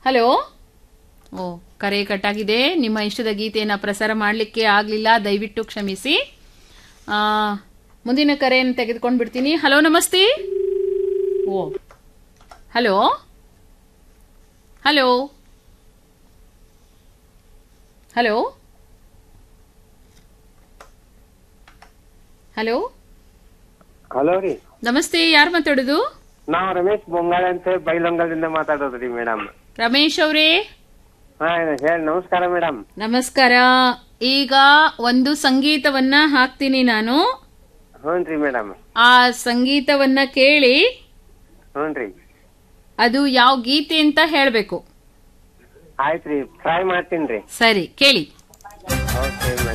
hello ಓ ಕರೆ ಕಟ್ಟಾಗಿದೆ ನಿಮ್ಮ ಇಷ್ಟದ ಗೀತೆಯನ್ನು ಪ್ರಸಾರ ಮಾಡಲಿಕ್ಕೆ ಆಗಲಿಲ್ಲ ದಯವಿಟ್ಟು ಕ್ಷಮಿಸಿ ಆ, ಮುಂದಿನ ಕರೆಯನ್ನು ತೆಗೆದುಕೊಂಡು ಬಿಡ್ತೀನಿ ಹಲೋ ನಮಸ್ತೆ ಓ hello hello hello hello hello ರೀ ನಮಸ್ತೆ ಯಾರು ಮಾತಾಡೋದು ನಾವು ರಮೇಶ್ ಬೊಂಗಾಳೆ ಅಂತ ಬೈಲೊಂಗಲದಿಂದ ಮಾತಾಡೋದು ರೀ ಮೇಡಮ್ ರಮೇಶ್ ಅವರೇ ಹಾ ಹೇಳಿ ನಮಸ್ಕಾರ ಮೇಡಮ್ ನಮಸ್ಕಾರ ಈಗ ಒಂದು ಸಂಗೀತವನ್ನ ಹಾಕ್ತೀನಿ ನಾನು ಹ್ಞೂನ್ರಿ ಮೇಡಮ್ ಆ ಸಂಗೀತವನ್ನ ಕೇಳಿ ಹ್ಞೂನ್ರಿ ಅದು ಯಾವ ಗೀತೆ ಅಂತ ಹೇಳಬೇಕು ಆಯ್ತ್ರಿ ಟ್ರೈ ಮಾಡ್ತೀನಿ ರೀ ಸರಿ ಕೇಳಿ ಓಕೆ ಮೇಡಮ್